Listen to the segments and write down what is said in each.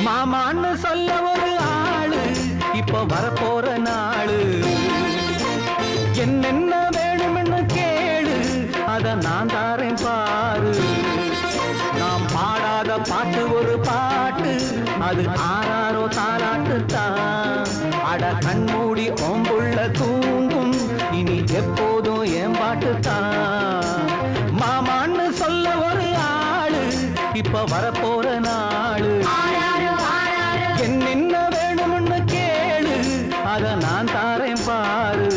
மாமான்னு சொல்ல ஒரு ஆளு இப்ப வரப்போற நாளு என்னென்ன வேணும்னு கேளு அத நான் தாரேன் பாரு நாம் பாடாத பாட்டு ஒரு பாட்டு அது ஆறாரோ தாலாட்டு தான் அட கண்மூடி ஓம்புள்ள தூங்கும் இனி எப்போதும் என் பாட்டு தான் மாமான்னு சொல்ல ஒரு ஆளு இப்ப வரப்போற நாளு என்னென்ன வேணும்னு கேளு அத நான் தாரேன் பாரு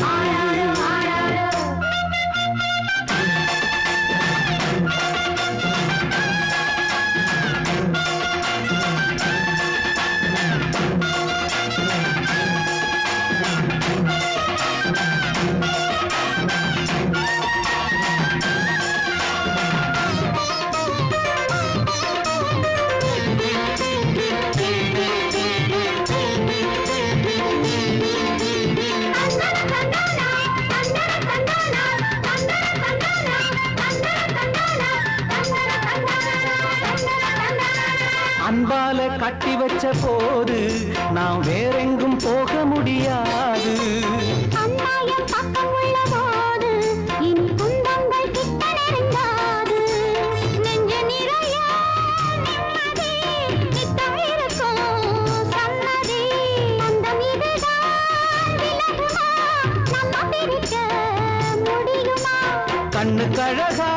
அன்பால கட்டி வச்ச போது நான் வேறெங்கும் போக முடியாது அம்மாயம் பக்கம் உள்ள போது இனி துன்பங்கள் கிட்ட நெருங்காது நெஞ்ச நிறைய நிம்மதி நித்தம் இருக்கும் சம்மதி அந்த இதுதான் விலகுமா நம்ம பிரிக்க முடியுமா கண்ணு கழகா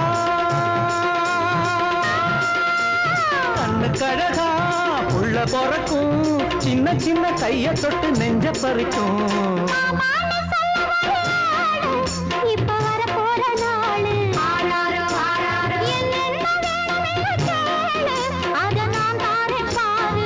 கண்ணு கழகா புள்ள பொறக்கும் சின்ன சின்ன கைய தொட்டு நெஞ்ச பறிக்கும் மாமா சொல்ல ஒரு ஆளு, இப்ப வரப்போற நாளு. என்னென்ன வேணுமென்னு கேளு, அத நான் தாரேன் பாரு.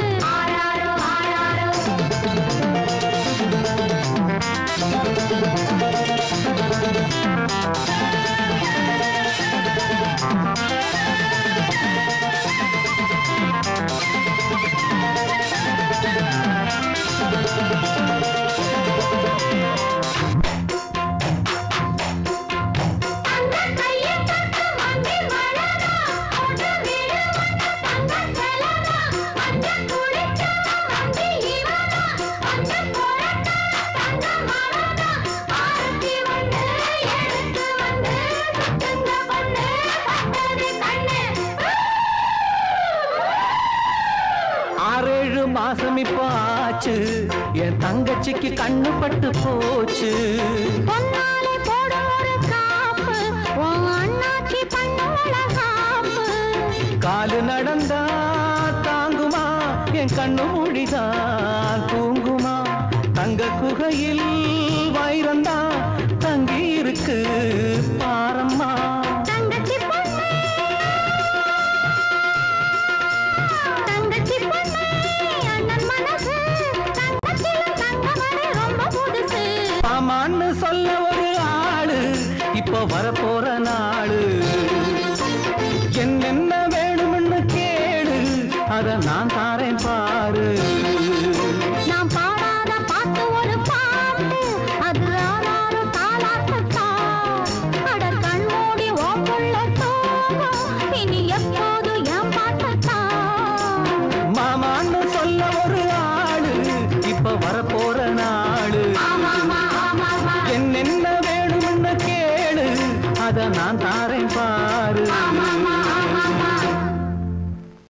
அந்த கையை தொட்டு மண்ணில் மலரா, ஒன்று விடு ஒன்று தங்கச் செலவா. மஞ்சள் குளிச்சவன் வண்டி இவனா, மஞ்சள் புரட்டான் தங்க மவனா. ஆரத்தி ஒண்ணு எடுத்து வந்து சுத்துங்க பொண்ணு, பட்டது கண்ணு. ஆறேழு மாசம் இப்ப ஆச்சு என் தங்கச்சிக்கு கண்ணு பட்டு போச்சு பொன்னாலே போடும் ஒரு காப்பு, உன் அண்ணாச்சி பண்ணுவள காப்பு. காலு நடந்தா தாங்குமா என் கண்ணு மொழிதான் தூங்குமா தங்க குகையில் வைரந்தா தங்கி இருக்கு பாரம்மா தங்கச்சி பொண்ணு தங்கச்சி பொண்ணு அண்ணன் மனசு தங்கத்திலும் தங்கமணி ரொம்ப புதுசு ஆமான்னு சொல்ல ஒரு ஆளு இப்ப வரப்போற நாளு என்னென்ன வேணும்னு கேளு அத நான் தாரேன் பாரு நாம் பாடாத பாட்டு ஒரு பாட்டு அது ஆனாலும் தாலாட்டு தான் அட கண்மூடி ஓப்புள்ள தூங்கும் இனி எப்போது என் பாட்டு தான் மாமான்னு சொல்ல ஒரு ஆளு இப்ப வரப்போற நாளு ஆமாமா ஆமாமா என்னென்ன வேணும்னு கேளு அத நான் தாரேன் பாரு ஆமாமா